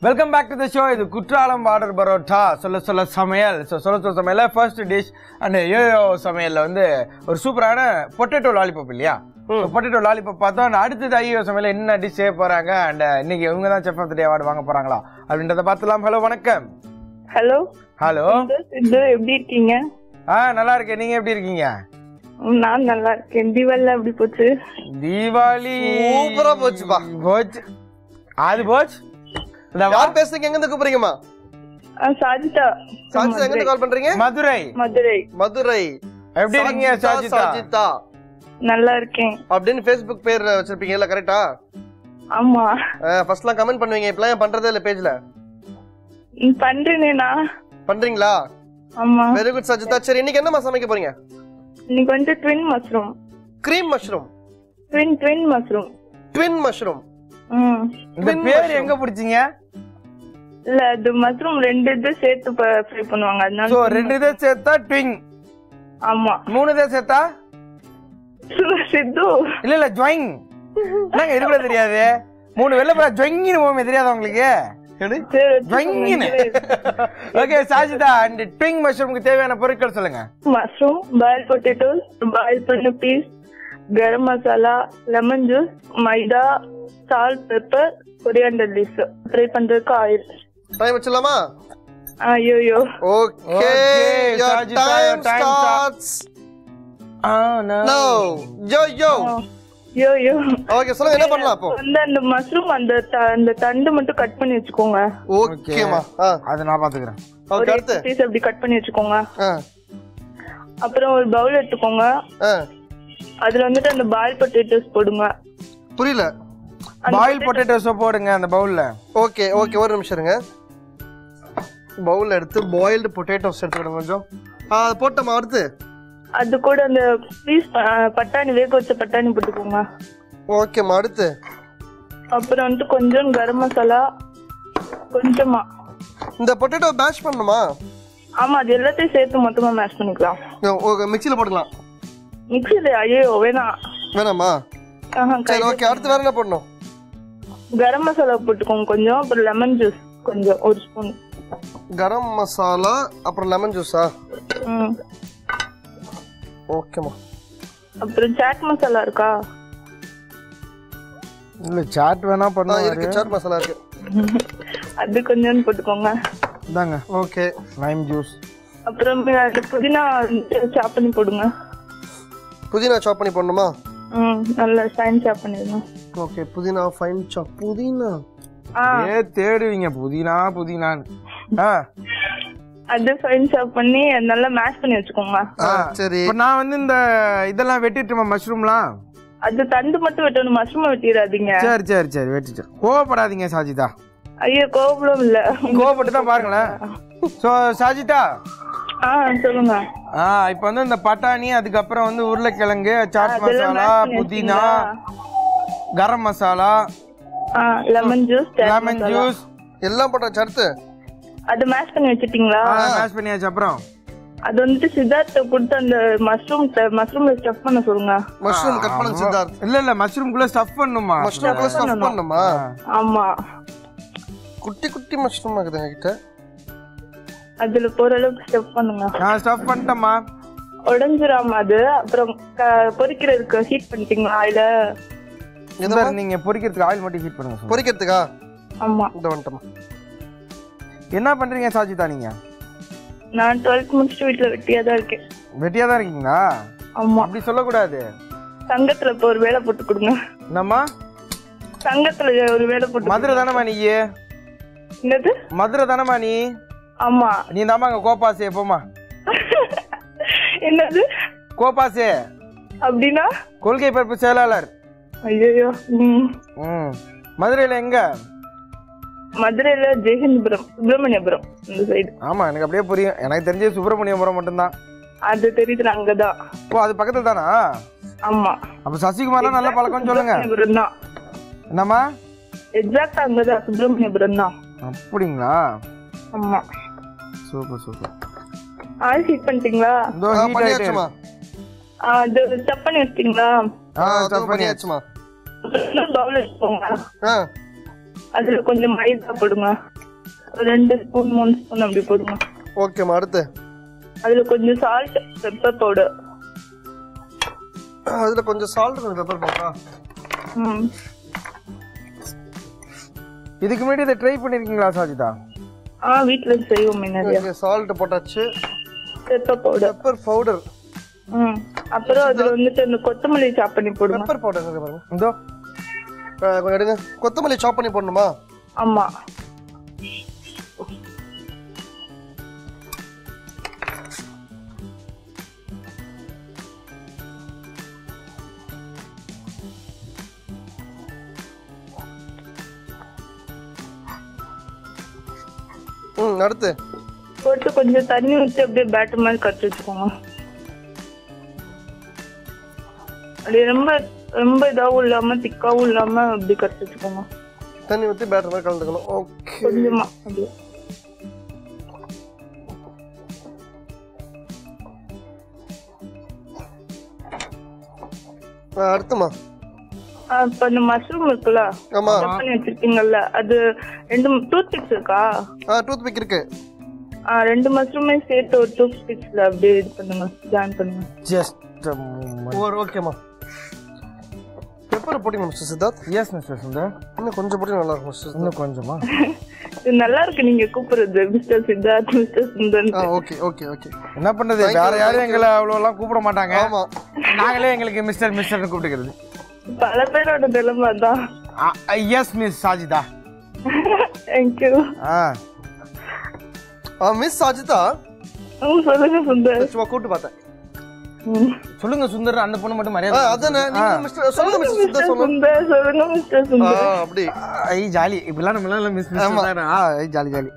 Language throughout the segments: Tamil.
Welcome back to the show இது குற்றாலம் வாட்டர் பரோட்டா சொல்ல சொல்ல சமையல் ஸோ சொல்ல சொல்ல சமையல் ஃபர்ஸ்ட் டிஷ் அண்ட் யோயோ சமையல்ல வந்து ஒரு சூப்பரான பொட்டேட்டோ லாலிபாப் இல்லையா பொட்டேட்டோ லாலிபாப் பார்த்தோம் and அடுத்தது ஐயோ சமையல் என்ன டிஷ் செய்ய போறாங்க அண்ட் இன்னைக்கு இவங்க தான் செஃப் ஆஃப் தி அவார்டு வாங்க போறாங்களா அப்படின்றத பார்த்துலாம் ஹலோ வணக்கம் ஹலோ ஹலோ இது எப்படி இருக்கீங்க ஆ நல்லா இருக்கேன் நீங்க எப்படி இருக்கீங்க ம், நான் நல்லா இருக்கேன் தீபாவளி எப்படி போச்சு தீபாவளி சூப்பரா போச்சுப்பா. போச்சு அது போச்சு இந்த வா- யார் பேசுறீங்க எங்க இருந்து கூப்பிடுறீங்கம்மா ஆ, சாஜிதா சாஜிதா எங்க இருந்து கால் பண்றீங்க மதுரை மதுரை மதுரை எப்படி இருக்கீங்க சாஜிதா சாஜிதா நல்லா இருக்கேன் அப்படின்னு ஃபேஸ்புக் பேர் வச்சிருப்பீங்கல்ல கரெக்டா ஆமா ஃபர்ஸ்ட்லாம் கமெண்ட் பண்ணுவீங்க இப்பலாம் ஏன் பண்றதே இல்ல பேஜ்ல ம், பண்றேனேண்ணா பண்றீங்களா ஆமா வெரி குட் சஜிதா சரி இன்னைக்கு என்னமா சமைக்க போறீங்க இன்னைக்கு வந்து twin mushroom cream mushroom twin twin mushroom twin mushroom ம் இந்த பேர் எங்க பிடிச்சீங்க இல்ல அது மஷ்ரூம் ரெண்டு இது சேர்த்து ஃப்ரை பண்ணுவாங்க அதனால சோ ரெண்டு இதை சேர்த்தா ட்விங் ஆமா மூணு இதை சேர்த்தா சித்து இல்ல இல்ல ஜொயிங் என்னங்க இது கூட தெரியாது மூணு வெள்ள போய் ஜொயின்னு போமே தெரியாதா உங்களுக்கு சரி, வச்சுக்கோங்க. ஜொயின்னு ஓகே சாஜிதா அண்ட் ட்விங் மஷ்ரூமுக்கு தேவையான பொருட்கள் சொல்லுங்க மஷ்ரூம் பாயில் பொட்டேட்டோஸ் பாயில் பண்ண peas garam masala lemon juice maida salt pepper coriander leaves fry பண்றதுக்கு ஆயில் டைம் வச்சிடலாமா ஐயோயோ okay Okay, your Sajida, time your time starts ஆ, நான் now yo yo yo yo okay சொல்லுங்க என்ன பண்ணலாம் அப்போ வந்து அந்த மஷ்ரூம் அந்த த- அந்த தண்டு மட்டும் கட் பண்ணி வச்சுக்கோங்க ஓகேமா ஆ அதை நான் பாத்துக்கிறேன் ஒரு ஓகே அடுத்து பீஸ் அப்படி கட் பண்ணி வச்சுக்கோங்க ஆ அப்புறம் ஒரு பவுல் எடுத்துக்கோங்க ஆ அதுல வந்துட்டு அந்த பாயில் பொட்டேட்டோஸ் போடுங்க புரியல பாயில் பொட்டேட்டோஸோ போடுங்க அந்த பவுல்ல ஓகே ஓகே ஒரு நிமிஷம் இருங்க பவுல் எடுத்து பாயில்டு பொட்டேட்டோஸ் எடுத்துக்கிடுங்க கொஞ்சம் ஆ அது போட்டோமா அடுத்து அது கூட அந்த பீஸ் பட்டாணி வேக வச்ச பட்டாணி போட்டுக்கோங்க ஓகேம்மா அடுத்து அப்புறம் வந்துட்டு கொஞ்சம் கரம் மசாலா கொஞ்சமா இந்த பொட்டேட்டோ பேஷ் பண்ணணுமா ஆமா அது எல்லாத்தையும் சேர்த்து மொத்தமா மேஷ் பண்ணிக்கலாம் ஓகே மிக்சியில் போட்டுக்கலாம் மிக்சில ஐயோ வேணாம் வேணாமா ஆஹா, சரி கை- ஓகே அடுத்து வேற என்ன பண்ணணும் கரம் மசாலா போட்டுக்கோங்க கொஞ்சம் அப்புறம் லெமன் ஜூஸ் கொஞ்சம் ஒரு ஸ்பூன் கரம் மசாலா அப்புறம் லெமன் ஜூஸா ம் ஓகேம்மா அப்புறம் சாட் மசாலா இருக்கா இல்ல சாட் வேணா ஆ பண்ணுவாரு இருக்கு சாட் மசாலா இருக்கு அது கொஞ்சம் போட்டுக்கோங்க இந்தாங்க ஓகே லைம் ஜூஸ் அப்புறம் அது புதினா சாப் பண்ணி போடுங்க புதினா சாப் பண்ணி போடணுமா ம் நல்லா ஃபைன் சாப் பண்ணிடுங்க ஓகே புதினா ஃபைன் சாப் புதினா ஆ ஏ தேடுவீங்க புதினா புதினான்னு ஆ அது ஃபைன் சாப் பண்ணி அது நல்லா மேஷ் பண்ணி வச்சுக்கோங்க ஆ சரி இப்போ நான் வந்து இந்த இதெல்லாம் வெட்டிட்டுமா மஷ்ரூம்லாம் அது தண்டு மட்டும் வெட்டணும் மஷ்ரூம் வெட்டிடாதீங்க சரி சரி சரி வெட்டிட்டு கோவப்படாதீங்க சாஜிதா ஐயோ கோபுரம் இல்ல கோவப்பட்டு தான் பாருங்களேன் ஸோ சாஜிதா ஆ சொல்லுங்க ஆ இப்போ வந்து இந்த பட்டாணி அதுக்கப்புறம் வந்து உருளைக்கிழங்கு சாட் அதெல்லாம் மசாலா mash பண்ணி புதினா வச்சிட்டீங்களா? கரம் மசாலா ஆ லெமன் ஜூஸ் லெமன் ஜூஸ் எல்லாம் போட்டாச்சு அடுத்து அது மேஷ் பண்ணி வச்சிட்டீங்களா மேஷ் பண்ணியாச்சு அப்புறம் அது வந்துட்டு சித்தார்த்த கொடுத்து அந்த மஷ்ரூம் மஷ்ரூம்ல ஸ்டஃப் பண்ண சொல்லுங்க மஷ்ரூம் கட் பண்ண சித்தார்த் இல்ல இல்ல மஷ்ரூம்குள்ள ஸ்டஃப் பண்ணுமா மஷ்ரூம் கூட ஸ்டஃப் பண்ணணுமா ஆமா குட்டி குட்டி மஷ்ரூம் இருக்குது எங்ககிட்ட அதுல போற அளவுக்கு ஸ்டஃப் பண்ணுங்க நான் ஸ்டஃப் பண்ணிட்டேம்மா உடஞ்சிராம அது அப்புறம் க- பொரிக்கிறதுக்கு ஹீட் பண்ணிட்டீங்களா ஆயில இந்த நீங்க பொரிக்கிறதுக்கு ஆயில் மட்டும் ஹீட் பண்ணுங்க சும்மா. பொரிக்கிறதுக்கா ஆமா இந்த வந்துட்டோமா என்ன பண்றீங்க சாஜிதா நீங்க நான் டுவெல்த் முடிச்சுட்டு வீட்டுல வெட்டியா தான் இருக்கேன் வெட்டியா தான் இருக்கீங்களா ஆமா அப்படி சொல்லக்கூடாது சங்கத்துல இப்ப ஒரு வேலை போட்டு கொடுங்க என்னம்மா சங்கத்துல ஒரு வேலை போட்டு மதுரை தானம்மா நீ என்னது மதுரை தானம்மா நீ ஆமா நீ தாம்மா அங்க கோபாசே போமா என்னது கோபாசே அப்படின்னா கொள்கை பரப்பு செயலாளர் ஐயோ ம் ம் மதுரையில எங்க மதுரையில ஜெயஹிந்தபுரம் சுப்பிரமணியபுரம் இந்த சைடு ஆமா எனக்கு அப்படியே புரியும் எனக்கு தெரிஞ்ச சுப்பிரமணியபுரம் மட்டும்தான் அது தெரியுது அங்கதான் ஓ அது பக்கத்துல தானா ஆமா அப்ப சசிகுமார்லாம் நல்ல பழக்கம்னு சொல்லுங்க சுப்பிரமணியபுரம் தான் என்னம்மா எக்ஸாக்டா அங்கதான் சுப்பிரமணியபுரம் தான் அப்படிங்களா ஆமா சூப்பர் சூப்பர் ஆயில் ஹீட் பண்ணிட்டீங்களா இதோ ஆ, heat பண்ணியாச்சுமா ஆ, அது ஸ்டப் பண்ணி வச்சிட்டீங்களா ஆ ஆ, அது stuff பண்ணியாச்சுமா பவுல் வச்சுக்கோங்க ஆ அதுல கொஞ்சம் மைதா போடுங்க ரெண்டு ஸ்பூன் மூணு ஸ்பூன் அப்படி போடுங்க ஓகேம்மா அடுத்து அதுல கொஞ்சம் சால்ட் பெப்பர் பவுடர் அதுல கொஞ்சம் சால்ட் கொஞ்சம் பெப்பர் போட்டா ம் இதுக்கு முன்னாடி இதை ட்ரை பண்ணிருக்கீங்களா சாஜிதா ஆ வீட்ல செய்வோமே நிறைய சால்ட் போட்டாச்சு பெப்பர் பவுடர் பெப்பர் பவுடர் ம் அப்புறம் அதுல வந்துட்டு இந்த கொத்தமல்லி சாப் பண்ணி போடுங்க பெப்பர் பவுடர் பாருங்க இதோ ஆ, கொஞ்சம் எடுங்க கொத்தமல்லி சாப் பண்ணி போடணுமா ஆமா ம் அடுத்து போட்டு கொஞ்சம் தண்ணி ஊற்றி அப்படியே பேட்டர் மாதிரி கட்டி வச்சுக்கோங்க அப்படியே ரொம்ப ரொம்ப இதாகவும் இல்லாம திக்காவும் இல்லாம அப்படி கட்டி வச்சுக்கோங்க தண்ணி ஊற்றி பேட்டர் மாதிரி கலந்துக்கணும் ஓகே கொஞ்சமா அப்படியே அடுத்துமா ஆ, இப்ப இந்த மஷ்ரூம் இருக்குல்ல ஆமா கட் பண்ணி வச்சிருக்கீங்கல்ல அது ரெண்டு டூத் பிக்ஸ் இருக்கா ஆ டூத் பிக் இருக்கு ஆ, ரெண்டு மஷ்ரூமே சேர்த்து ஒரு டூத் பிக்ஸ்ல அப்படியே இது பண்ணுங்க ஜாயின் பண்ணுங்க ஜஸ்ட் ஒரு ஓகேம்மா பெப்பர் போட்டீங்க mister Siddharth yes mister Sundar இன்னும் கொஞ்சம் போட்டு நல்லா இருக்கும் மிஸ்டர் இன்னும் கொஞ்சமா இது நல்லா இருக்கு நீங்க கூப்பிடுறது மிஸ்டர் சித்தார்த் மிஸ்டர் சுந்தர் ஆ ஓகே ஓகே ஓகே என்ன பண்றது வேற யாரும் எங்களை அவ்வளோ எல்லாம் கூப்பிட மாட்டாங்க ஆமா நாங்களே எங்களுக்கு மிஸ்டர் மிஸ்டர்னு கூப்பிட்டுக்கிறது பல பேரோட நிலைமை தான் எஸ் மிஸ் சாஜிதா தேங்க்யூ ஆ ஆ மிஸ் அஜிதா சொல்லுங்க சுந்தர் சும்மா கூட்டு பார்த்தேன் ம். சொல்லுங்க சுந்தர் அந்த பொண்ணு மட்டும் ஆ மரியாதை அதானே நீங்க மிஸ்டர் சொல்லுங்க மிஸ்டர் சித்தார்த் சொல்லுங்க சுந்தர் சொல்லுங்க மிஸ்டர் ஆ சுந்தர் அப்படி ஐ ஜாலி இப்படிலாம் நம்ம எல்லாம் மிஸ் மிஸ் ஆ ஐ ஜாலி ஜாலி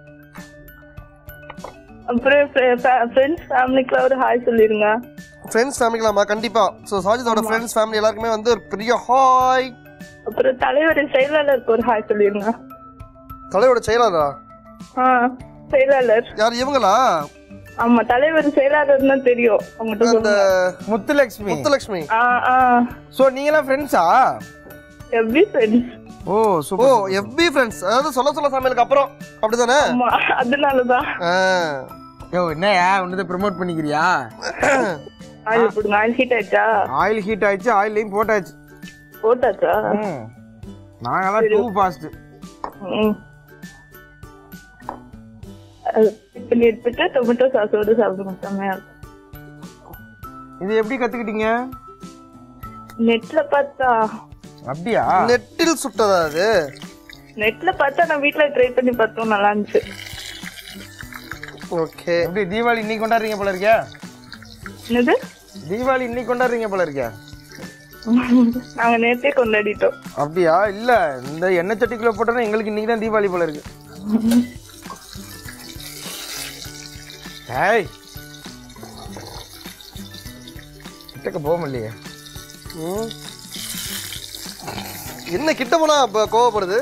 அப்புறம் ஃப்ரெண்ட்ஸ் ஃபேமிலிக்குலாம் ஒரு ஹாய் சொல்லிருங்க ஃப்ரெண்ட்ஸ் ஃபேமிலிக்கலாமா கண்டிப்பா ஸோ சாஜிதோட ஃப்ரெண்ட்ஸ் ஃபேமிலி எல்லாருக்குமே வந்து ஒரு பெரிய ஹாய் அப்புறம் தலைவர் செயலாளருக்கு ஒரு ஹாய் சொல்லிருங்க தலையோட செயலாளரா ஆ செயலாளர் யார் இவங்களா ஆமா தலைவர் செயலாளர்னா தெரியும் அவங்ககிட்ட அந்த சொல்லுங்க முத்துலட்சுமி முத்துலட்சுமி ஆ ஆ ஸோ நீங்களாம் ஃப்ரெண்ட்ஸா எப்படி ஃப்ரெண்ட்ஸ் ஓ ஓ சூப்பர் எஃபி ஃப்ரெண்ட்ஸ் அதாவது சொல்ல சொல்ல சமையலுக்கு அப்புறம் அப்படிதானே ஆமா அதனாலதான் ஆ. யோ என்னயா உன்னதை ப்ரோமோட் பண்ணிக்கிறியா ஆயில் போடுங்க ஆயில் ஹீட் ஆயிடுச்சா ஆயில் ஹீட் ஆயிடுச்சு ஆயிலையும் போட்டாச்சு போட்டாச்சா ம் நாங்கெல்லாம் டூ ஃபாஸ்ட் ம் அது இது பண்ணி எடுத்துட்டு டொமேட்டோ சாஸோட சாப்பிடுங்க செம்மையா இருக்கும் இது எப்படி கத்துக்கிட்டீங்க நெட்ல பார்த்தா அப்படியா நெட்டில் சுட்டதா அது நெட்ல பார்த்தா நான் வீட்ல ட்ரை பண்ணி பார்த்தோம் நல்லா இருந்துச்சு ஓகே எப்படி தீபாவளி இன்னைக்கு கொண்டாடுறீங்க போல இருக்கியா என்னது தீபாவளி இன்னைக்கு கொண்டாடுறீங்க போல இருக்கியா நாங்க நேத்தே கொண்டாடிட்டோம் அப்படியா இல்ல இந்த எண்ணெய் சட்டிக்குள்ள போட்டோன்னா எங்களுக்கு இன்னைக்கு தான் தீபாவளி போல இருக்கு ஏய் கிட்டக்க போக முடியலையே ம். என்ன கிட்ட போனா இப்ப கோவப்படுது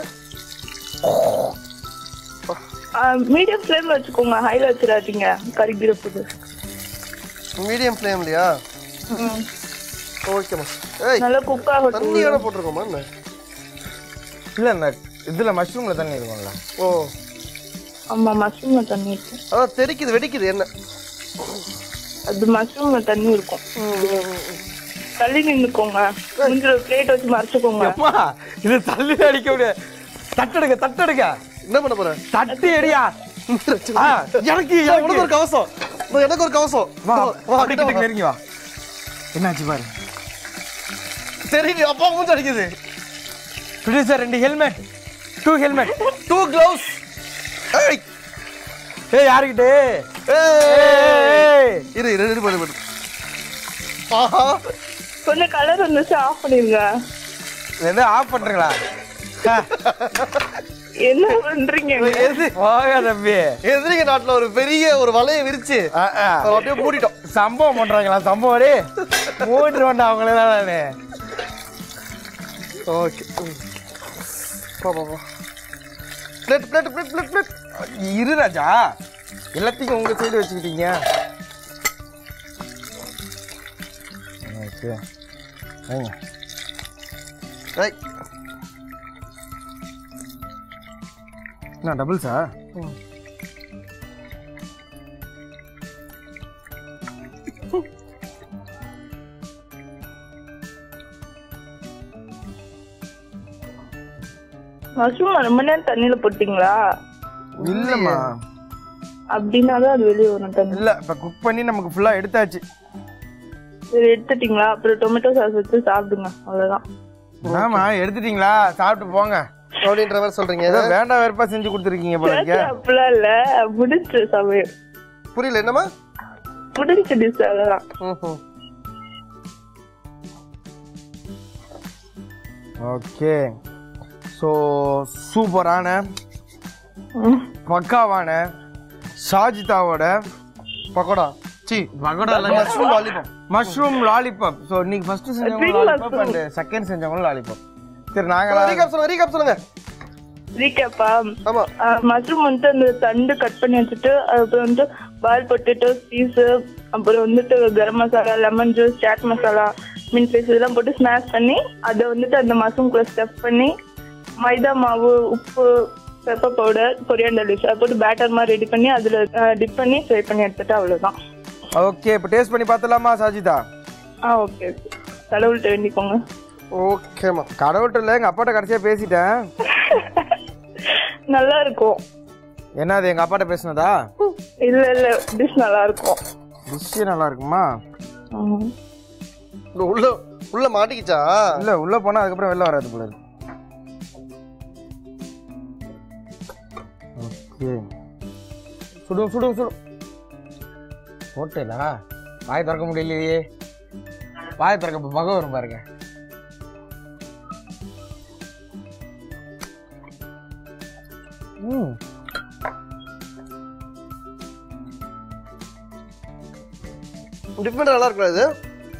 மீடியம் ஃப்ளேம்ல வச்சுக்கோங்க ஹைல வச்சிடாதீங்க கறிக்கிற புது மீடியம் ஃப்ளேம்லையா ஓகேம்மா ஏய் நல்லா குக் ஆகட்டும் தண்ணியோட போட்டிருக்கோமா என்ன இல்ல இந்த இதுல மஷ்ரூம்ல தண்ணி இருக்கும்ல ஓ ஆமா மஷ்ரூம்ல தண்ணி இருக்கும் அதான் தெரிக்குது வெடிக்குது என்ன அது மஷ்ரூம்ல தண்ணி இருக்கும் தள்ளி நின்னுக்கோங்க கொஞ்சம் பிளேட் வச்சு மறைச்சுக்கோங்க அம்மா இது தள்ளி அடிக்க முடியாது தட்டெடுக்க தட்டெடுக்க என்ன பண்ண போற தட்டி அடியா ஆ, எனக்கு ஏய், உனக்கு எனக்கு ஒரு கவசம் இதோ எனக்கு ஒரு கவசம் வா வா வா கிட்ட கிட்ட வா. நெருங்கி வா என்னாச்சு பாரு தெரியுது அப்பா மூஞ்சி அடிக்குது ப்ரொடியூசர் ரெண்டு helmet two helmet two gloves ஏய் ஏய் யாருக்கிட்டே ஏய் இரு இரு இரு பண்ணு பண்ணு ஆஹா கொஞ்சம் கலர் வந்துச்சு ஆஃப் பண்ணிருங்க எதை ஆஃப் பண்றீங்களா என்ன பண்றீங்க எது போக தம்பி எதிரிங்க நாட்டுல ஒரு பெரிய ஒரு வலையை விரிச்சு ஆ, ஆ. அதை அப்படியே மூடிட்டோம் சம்பவம் பண்றாங்களா சம்பவம் டே மூட்டுருவேன்டா அவங்களெல்லாம் நானு ஓகே பா பா பா plate plate plate plate plate இரு ராஜா எல்லாத்தையும் உங்க சைடு வச்சுக்கிட்டீங்க ஓகே வைங்க ரைட் என்ன டபுள்ஸா ம் மஷ்ரூம் ரொம்ப நேரம் தண்ணியில போட்டீங்களா இல்லம்மா அப்படின்னா தான் அது வெளியே வரும் தண்ணி இல்ல இப்ப குக் பண்ணி நமக்கு ஃபுல்லா எடுத்தாச்சு சரி எடுத்துட்டீங்களா அப்புறம் டொமேட்டோ சாஸ் வச்சு சாப்பிடுங்க அவ்வளவுதான் ஆமா எடுத்துட்டீங்களா சாப்பிட்டு போங்க அப்படின்ற மாதிரி சொல்றீங்க ஏதோ வேண்டாம் வெறுப்பா செஞ்சு கொடுத்துருக்கீங்க போல இருக்கே. அப்படிலாம் இல்ல முடிச்சு சமையல் புரியல என்னம்மா முடிஞ்சு டிஷ் அவ்வளவுதான் ம்ஹும். ஓகே ஸோ சூப்பரான ம். பக்காவான ஷாஜிதாவோட பக்கோடா சி pakoda mushroom lollipop mushroom lollipop so இன்னைக்கு ஃபர்ஸ்ட் செஞ்சவங்க Green lollipop mushroom. And second செஞ்சவங்க லாலிபாப் சரி நாங்களா ரீகாப் சொல்லுங்க ரீகாப் சொல்லுங்க ரீகேப்பா ஆமா மஷ்ரூம் வந்துட்டு அந்த தண்டு கட் பண்ணி வச்சுட்டு அதுக்கப்புறம் வந்துட்டு பால் பொட்டேட்டோ பீஸ் அப்புறம் வந்துட்டு கரம் மசாலா லெமன் ஜூஸ் சாட் மசாலா மீன் பீஸ் இதெல்லாம் போட்டு ஸ்மாஷ் பண்ணி அதை வந்துட்டு அந்த மஷ்ரூம்குள்ள ஸ்டஃப் பண்ணி மைதா மாவு உப்பு பெப்பர் பவுடர் கொரியாண்டர் லீவ்ஸ் அதை போட்டு பேட்டர் மாதிரி ரெடி பண்ணி அதில் டிப் பண்ணி ஃப்ரை பண்ணி எடுத்துட்டு அவ்வளோதான் ஓகே இப்போ டேஸ்ட் பண்ணி பார்த்தலாமா சாஜிதா ஆ ஓகே ஓகே கடவுள்கிட்ட வேண்டிக்கோங்க ஓகேம்மா கடவுள்கிட்ட இல்லை எங்கள் அப்பாட்ட கடைசியாக பேசிட்டேன் நல்லா இருக்கும் என்னது எங்கள் அப்பாட்ட பேசுனதா இல்ல இல்ல டிஷ் நல்லா இருக்கும் டிஷ்ஷு நல்லா இருக்குமா ம். உள்ள உள்ள மாட்டிக்கிச்சா இல்லை உள்ளே போனால் அதுக்கப்புறம் வெளில வராது போல இருக்கு ஓகே சுடும் சுடும் சுடும் போட்டேலா வாய் திறக்க முடியலையே வாய் திறக்க இப்போ பகம் வரும் பாருங்க ம் டிஃப்ரெண்ட் நல்லா இருக்கும் இது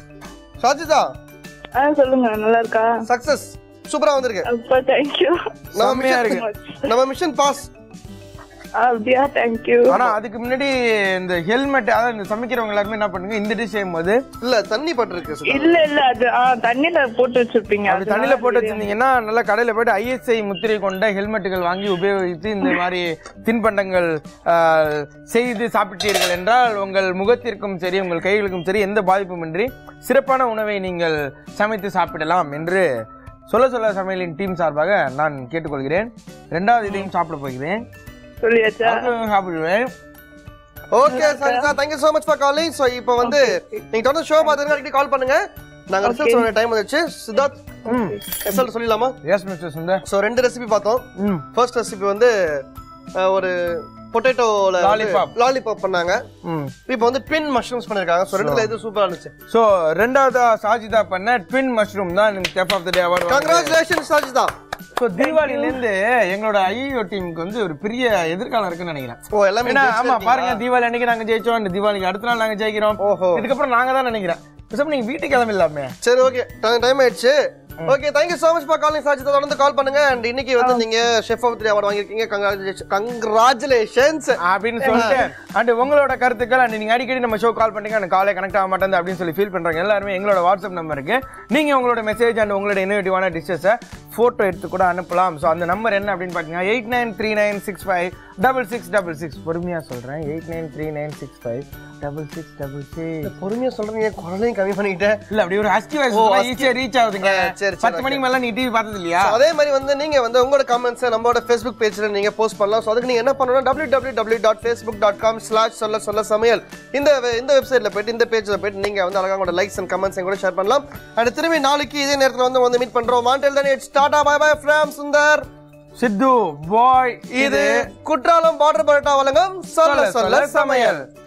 சாஜிதா ஆ சொல்லுங்க நல்லா இருக்கா சக்சஸ் சூப்பரா வந்திருக்கு அப்பா தேங்க்யூ நம்ம செம்மையா இருக்கு மிஷன் நம்ம மிஷன் பாஸ் அப்படியா தேங்க்யூ ஆனா அதுக்கு முன்னாடி இந்த ஹெல்மெட் அதாவது இந்த சமைக்கிறவங்க எல்லாருமே என்ன பண்ணுங்க இந்த டிஷ் செய்யும் போது இல்ல தண்ணி பட்டிருக்கு சுதா. இல்ல இல்ல அது ஆ, தண்ணியில போட்டு வச்சிருப்பீங்க அப்படி தண்ணியில போட்டு வச்சிருந்தீங்கன்னா நல்லா கடையில போயிட்டு ஐஎஸ்ஐ முத்திரை கொண்ட ஹெல்மெட்டுகள் வாங்கி உபயோகித்து இந்த மாதிரி தின்பண்டங்கள் ஆஹ், செய்து சாப்பிட்டீர்கள் என்றால் உங்கள் முகத்திற்கும் சரி உங்கள் கைகளுக்கும் சரி எந்த பாதிப்புமின்றி சிறப்பான உணவை நீங்கள் சமைத்து சாப்பிடலாம் என்று சொல்ல சொல்ல சமையலின் டீம் சார்பாக நான் கேட்டுக்கொள்கிறேன் ரெண்டாவது இதையும் சாப்பிட போகிறேன் சொல்லியாச்சா அடுத்ததும் சாப்பிடுவேன் okay Sajida thank you so much for calling so இப்போ வந்து நீங்க தொடர்ந்து ஷோ பார்த்துங்க அடிக்கடி கால் பண்ணுங்க நாங்க ரிசல்ட் சொல்ற டைம் வந்துச்சு சித்தார்த் ரிசல்ட் சொல்லிடலாமா எஸ் மிஸ்டர் சுந்தர் சோ ரெண்டு ரெசிபி பார்த்தோம் ம் ஃபர்ஸ்ட் ரெசிபி வந்து அஹ், ஒரு பொட்டேட்டோல Lollipop. லாலிபாப் பண்ணாங்க ம் இப்போ வந்து ட்வின் மஷ்ரூம்ஸ் பண்ணிருக்காங்க சோ ரெண்டுல எது சூப்பரா இருந்துச்சு ஸோ ரெண்டாவதா சாஜிதா பண்ண ட்வின் மஷ்ரூம் தான் chef of the day award congratulation Sajida so தீபாவளிலேருந்து எங்களோட ஐயோ டீமுக்கு வந்து ஒரு பெரிய எதிர்காலம் இருக்குன்னு நினைக்கிறேன் ஓ எல்லாமே ஏன்னா ஜெயிச்சிட்டு ஆமா இருக்கீங்களா? பாருங்க தீபாவளி அன்னைக்கு நாங்க ஜெயிச்சோம் இந்த தீபாவளிக்கு அடுத்த நாள் நாங்க ஜெயிக்கிறோம் ஓஹோ இதுக்கப்புறம் நாங்க தான் நினைக்கிறேன் பேசாம நீங்க வீட்டுக்கு கிளம்பிடலாமே சரி ஓகே டைம் ஆயிடுச்சு okay thank you so much for calling Sajida தொடர்ந்து கால் பண்ணுங்க அண்ட் இன்னைக்கு வந்து நீங்க ஷெஃப் ஆஃப் தி அவார்ட் வாங்கிருக்கீங்க கங்க்ராச்சுலேஷன் கங்க்ராச்சுலேஷன்ஸ் அப்படின்னு சொல்லிட்டு அண்ட் உங்களோட கருத்துக்கள் அண்ட் நீங்க அடிக்கடி நம்ம ஷோ கால் பண்ணீங்க அந்த காலே கனெக்ட் ஆக மாட்டேங்குது அப்படின்னு சொல்லி ஃபீல் பண்றாங்க எல்லாருமே எங்களோட வாட்ஸ்அப் நம்பருக்கு நீங்க உங்களோட மெசேஜ் அண்ட் உங்களோட இன்னோவேட்டிவான டிஷ்ஷஸை போட்டோ எடுத்து கூட அனுப்பலாம் ஸோ அந்த நம்பர் என்ன அப்படின்னு பார்த்தீங்கன்னா eight nine three nine six five double six double six பொறுமையா சொல்றேன் eight nine three nine six five double six double six பொறுமையா சொல்றீங்க குரலையும் கம்மி பண்ணிக்கிட்டேன் இல்ல அப்படி ஒரு ஹஸ்கி வாய்ஸ் ஈஸியா ரீச் ஆகுதுங்க ஆ, சரி, சரி, பத்து மணிக்கு மேல நீ டிவி பார்த்தது இல்லையா So, அதே மாதிரி வந்து நீங்க வந்து உங்களோட கமெண்ட்ஸ் நம்மளோட ஃபேஸ்புக் பேஜ்ல நீங்க போஸ்ட் பண்ணலாம் ஸோ அதுக்கு நீங்க என்ன பண்ணணும் W W W dot Facebook dot com slash சொல்ல சொல்ல சமையல் இந்த வெ- இந்த வெப்சைட்ல போயிட்டு இந்த பேஜ்ல போயிட்டு நீங்க வந்து அழகா உங்களோட லைக்ஸ் அண்ட் கமெண்ட்ஸ் கூட ஷேர் பண்ணலாம் அண்ட் திரும்பி நாளைக்கு இதே நேரத்துல வந்து வந்து மீட் பண்றோம் மாண்டல் தான் it's tata bye bye from Sundar Siddhu bye இது குற்றாலம் பார்டர் பரோட்டா வழங்கும் சொல்ல சொல்ல சமையல்